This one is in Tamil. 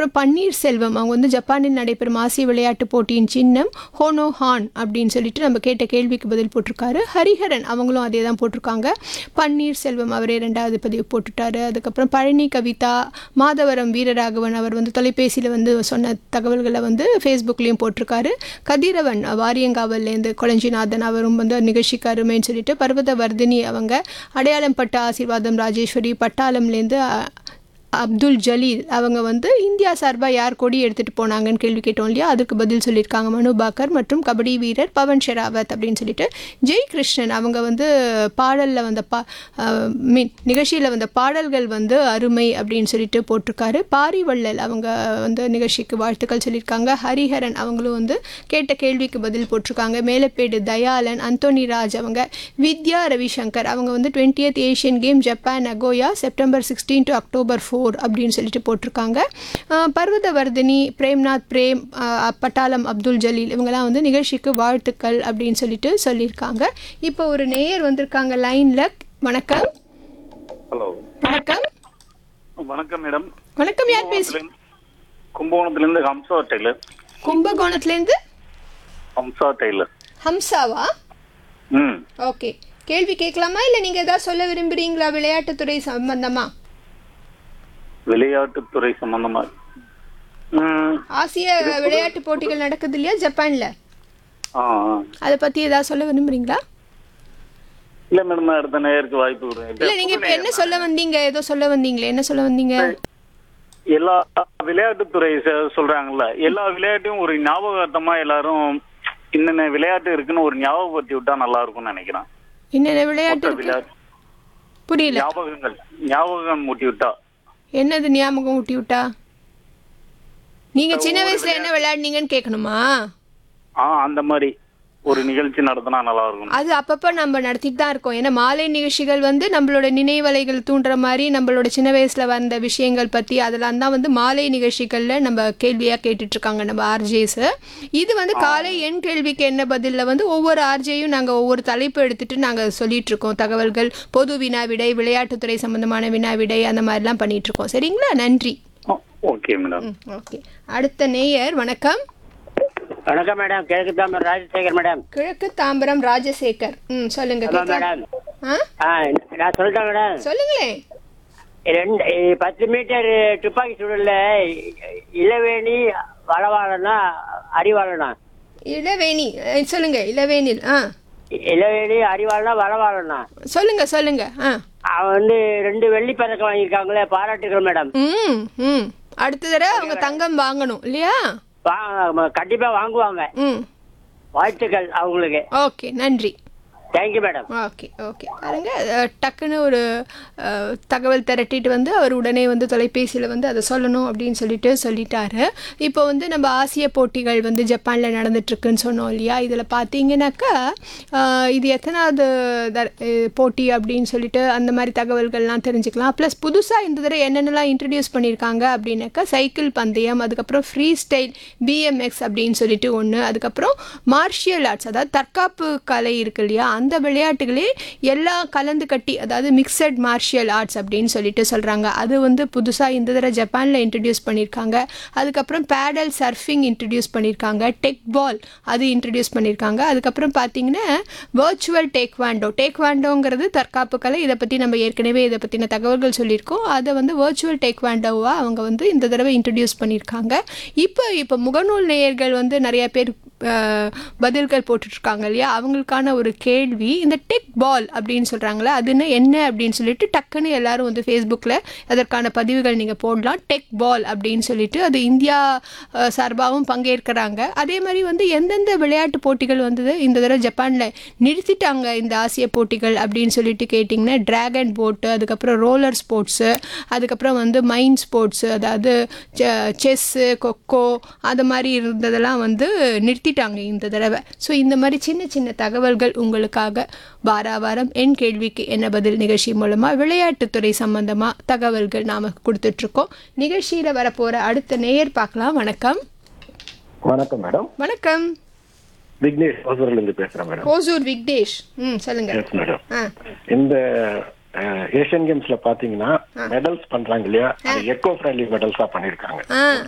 அதுக்கப்புறம் பன்னீர்செல்வம் அவங்க வந்து ஜப்பானில் நடைபெறும் ஆசிய விளையாட்டுப் போட்டியின் சின்னம் ஹோனோ ஹான் அப்படின்னு சொல்லிட்டு நம்ம கேட்ட கேள்விக்கு பதில் போட்டிருக்காரு ஹரிஹரன் அவங்களும் அதே தான் போட்டிருக்காங்க பன்னீர்செல்வம் அவரே ரெண்டாவது பதிவு போட்டுட்டாரு அதுக்கப்புறம் பழனி கவிதா மாதவரம் வீரராகவன் அவர் வந்து தொலைபேசியில் வந்து சொன்ன தகவல்களை வந்து ஃபேஸ்புக்லேயும் போட்டிருக்காரு கதிரவன் வாரியங்காவல்லேருந்து கொளஞ்சிநாதன் அவரும் வந்து நிகழ்ச்சிக்கு அருமைன்னு சொல்லிட்டு பர்வத வர்தினி அவங்க அடையாளம் பட்ட ஆசீர்வாதம் ராஜேஸ்வரி பட்டாளம்லேருந்து அ- அப்துல் ஜலீல் அவங்க வந்து இந்தியா சார்பாக யார் கொடி எடுத்துகிட்டு போனாங்கன்னு கேள்வி கேட்டோம் இல்லையா அதுக்கு பதில் சொல்லியிருக்காங்க மனு பாக்கர் மற்றும் கபடி வீரர் பவன் ஷெராவத் அப்படின்னு சொல்லிட்டு ஜெய் கிருஷ்ணன் அவங்க வந்து பாடலில் வந்த பா மீன் நிகழ்ச்சியில் வந்த பாடல்கள் வந்து அருமை அப்படின்னு சொல்லிட்டு போட்டிருக்காரு பாரிவள்ளல் அவங்க வந்து நிகழ்ச்சிக்கு வாழ்த்துக்கள் சொல்லியிருக்காங்க ஹரிஹரன் அவங்களும் வந்து கேட்ட கேள்விக்கு பதில் போட்டிருக்காங்க மேலப்பேடு தயாளன் அந்தோனி ராஜ் அவங்க வித்யா ரவிசங்கர் அவங்க வந்து twentieth Asian game Japan Nagoya September sixteen to October four அப்படின்னு சொல்லிட்டு போட்டிருக்காங்க அஹ் பர்வதவர்தினி பிரேம்நாத் பிரேம் அஹ் பட்டாளம் அப்துல் ஜலீல் இவங்கெல்லாம் வந்து நிகழ்ச்சிக்கு வாழ்த்துக்கள் அப்படின்னு சொல்லிட்டு சொல்லியிருக்காங்க இப்போ ஒரு நேயர் வந்திருக்காங்க லைனில் வணக்கம் ஹலோ வணக்கம் வணக்கம் மேடம் வணக்கம் யார் பேசுறீங்க கும்பகோணத்துலேருந்து ஹம்சா டெய்லர் கும்பகோணத்துலேருந்து ஹம்சா டெய்லர் ஹம்சாவா ம் ஓகே கேள்வி கேட்கலாமா இல்லை நீங்கள் ஏதாவது சொல்ல விரும்புகிறீங்களா விளையாட்டுத்துறை சம்பந்தமா விளையாட்டுத்துறை சம்பந்தமா ம் ஆசிய விளையாட்டு போட்டிகள் நடக்குது இல்லையா ஜப்பானில் ஆ ஆ. அதை பற்றி ஏதாவது சொல்ல விரும்புகிறீங்களா இல்ல மேடம் அடுத்த நேருக்கு வாய்ப்பு கொடுங்க இல்லை நீங்கள் இப்போ என்ன சொல்ல வந்தீங்க ஏதோ சொல்ல வந்தீங்களே என்ன சொல்ல வந்தீங்க எல்லா விளையாட்டுத்துறை ச- சொல்றாங்கல்ல எல்லா விளையாட்டையும் ஒரு ஞாபகார்த்தமா எல்லாரும் என்னென்ன விளையாட்டு இருக்குன்னு ஒரு ஞாபகப்படுத்தி விட்டா நல்லா இருக்கும்னு நினைக்கிறேன் என்னென்ன விளையாட்டு மொத்த இருக்கு? விளையாட்டு புரியல ஞாபகங்கள் ஞாபகம் மூட்டி விட்டா என்னது ஞாபகம் ஊட்டி விட்டா நீங்க சின்ன வயசுல என்ன விளையாடுனீங்கன்னு கேட்கணுமா ஆ அந்த மாதிரி ஒரு நிகழ்ச்சி நடத்தினா நல்லா இருக்கும் அது அப்பப்போ நம்ம நடத்திட்டு தான் இருக்கோம் ஏன்னா மாலை நிகழ்ச்சிகள் வந்து நம்மளோட நினைவலைகள் தூண்டுற மாதிரி நம்மளோட சின்ன வயசுல வந்த விஷயங்கள் பத்தி அதெல்லாம் தான் வந்து மாலை நிகழ்ச்சிகள்ல நம்ம கேள்வியா கேட்டுட்டு இருக்காங்க நம்ம ஆர்ஜேஸ் இது வந்து காலை எண் கேள்விக்கு என்ன பதில்ல வந்து ஒவ்வொரு ஆர்ஜேயும் நாங்க ஒவ்வொரு தலைப்பு எடுத்துட்டு நாங்க சொல்லிட்டு இருக்கோம் தகவல்கள் பொது வினா விடை விளையாட்டுத்துறை சம்பந்தமான வினா விடை அந்த மாதிரிலாம் பண்ணிட்டு இருக்கோம் சரிங்களா நன்றி ஓகே மேடம் ம் ஓகே அடுத்த நேயர் வணக்கம் வணக்கம் மேடம் கிழக்கு தாமர் ராஜசேகர் மேடம் கிழக்கு தாம்பரம் ராஜசேகர் ம் சொல்லுங்க ஆமா கேட்கலாம். மேடம் ஆ ஆ நான் சொல்லிட்டேன் மேடம் சொல்லுங்களேன் ரெண்டு இ- பத்து மீட்டர் துப்பாக்கி சுடல இளவேணி வளவாளனா அறிவாளனா இளவேணி அஹ், சொல்லுங்க இளவேனில் ஆ இளவேணி அறிவாளனா வளவாளனா சொல்லுங்க சொல்லுங்க ஆ அவன் வந்து ரெண்டு வெள்ளி பதக்கம் வாங்கியிருக்காங்களே பாராட்டுகள் மேடம் ம் ம் அடுத்த தடவை அவங்க தங்கம் வாங்கணும் இல்லையா வா கண்டிப்பா வாங்குவாங்க ம் வாழ்த்துக்கள் அவங்களுக்கு ஓகே நன்றி தேங்க்யூ மேடம் ஓகே ஓகே பாருங்க அஹ், டக்குன்னு ஒரு அஹ், தகவல் திரட்டிட்டு வந்து அவர் உடனே வந்து தொலைபேசியில் வந்து அதை சொல்லணும் அப்படின்னு சொல்லிட்டு சொல்லிட்டாரு இப்போ வந்து நம்ம ஆசிய போட்டிகள் வந்து ஜப்பானில் நடந்துட்டுருக்குன்னு சொன்னோம் இல்லையா இதில் பார்த்தீங்கன்னாக்கா அஹ், இது எத்தனாவது தர- அஹ், போட்டி அப்படின்னு சொல்லிட்டு அந்த மாதிரி தகவல்கள்லாம் தெரிஞ்சுக்கலாம் ப்ளஸ் புதுசாக இந்த தடவை என்னென்னலாம் இன்ட்ரடியூஸ் பண்ணியிருக்காங்க அப்படின்னாக்கா சைக்கிள் பந்தயம் அதுக்கப்புறம் ஃப்ரீ ஸ்டைல் பிஎம்எக்ஸ் அப்படின்னு சொல்லிட்டு ஒன்று அதுக்கப்புறம் மார்ஷியல் ஆர்ட்ஸ் அதாவது தற்காப்பு கலை இருக்கு இல்லையா அந்த விளையாட்டுகளே எல்லாம் கலந்து கட்டி அதாவது மிக்சட் மார்ஷியல் ஆர்ட்ஸ் அப்படின்னு சொல்லிட்டு சொல்கிறாங்க அது வந்து புதுசாக இந்த தடவை ஜப்பானில் இன்ட்ரடியூஸ் பண்ணியிருக்காங்க அதுக்கப்புறம் பேடல் சர்ஃபிங் இன்ட்ரடியூஸ் பண்ணியிருக்காங்க டெக் பால் அது இன்ட்ரடியூஸ் பண்ணியிருக்காங்க அதுக்கப்புறம் பார்த்தீங்கன்னா வர்ச்சுவல் டேக்வாண்டோ டேக்வாண்டோங்கிறது தற்காப்பு கலை இதை பற்றி நம்ம ஏற்கனவே இதை பற்றின தகவல்கள் சொல்லியிருக்கோம் அதை வந்து வர்ச்சுவல் டேக்வாண்டோவாக அவங்க வந்து இந்த தடவை இன்ட்ரடியூஸ் பண்ணியிருக்காங்க இப்போ இப்போ முகநூல் நேயர்கள் வந்து நிறைய பேர் அஹ், பதில்கள் போட்டுட்ருக்காங்க இல்லையா அவங்களுக்கான ஒரு கேள்வி இந்த டெக் பால் அப்படின்னு சொல்கிறாங்களே அதுன்னு என்ன அப்படின்னு சொல்லிட்டு டக்குன்னு எல்லாரும் வந்து ஃபேஸ்புக்கில் அதற்கான பதிவுகள் நீங்கள் போடலாம் டெக் பால் அப்படின்னு சொல்லிட்டு அது இந்தியா அஹ், சார்பாகவும் பங்கேற்கிறாங்க அதே மாதிரி வந்து எந்தெந்த விளையாட்டு போட்டிகள் வந்தது இந்த தடவை ஜப்பானில் நிறுத்திட்டாங்க இந்த ஆசிய போட்டிகள் அப்படின்னு சொல்லிட்டு கேட்டிங்கன்னா டிராகன் போட்டு அதுக்கப்புறம் ரோலர் ஸ்போர்ட்ஸு அதுக்கப்புறம் வந்து மைண்ட் ஸ்போர்ட்ஸு அதாவது செஸ்ஸு கொக்கோ அது மாதிரி இருந்ததெல்லாம் வந்து நிறுத்திட்டாங்க இந்த தடவை ஸோ இந்த மாதிரி சின்ன சின்ன தகவல்கள் உங்களுக்காக வார வாரம் என் கேள்விக்கு என்ன பதில் நிகழ்ச்சி மூலமாக விளையாட்டுத்துறை சம்பந்தமாக தகவல்கள் நாம் கொடுத்துட்ருக்கோம் நிகழ்ச்சியில் வரப்போகிற அடுத்த நேயர் பார்க்கலாம் வணக்கம் வணக்கம் மேடம் வணக்கம் விக்னேஷ் ஹோசூர்ல இருந்து பேசுறேன் மேடம் ஓசூர் விக்னேஷ் ம் சொல்லுங்க எஸ் மேடம் ஆ இந்த ஏஷியன் கேம்ஸ்ல பாத்தீங்கன்னா மெடல்ஸ் பண்றாங்க இல்லையா அது எக்கோ ஃப்ரெண்ட்லி மெடல்ஸா பண்ணிருக்காங்க ஆ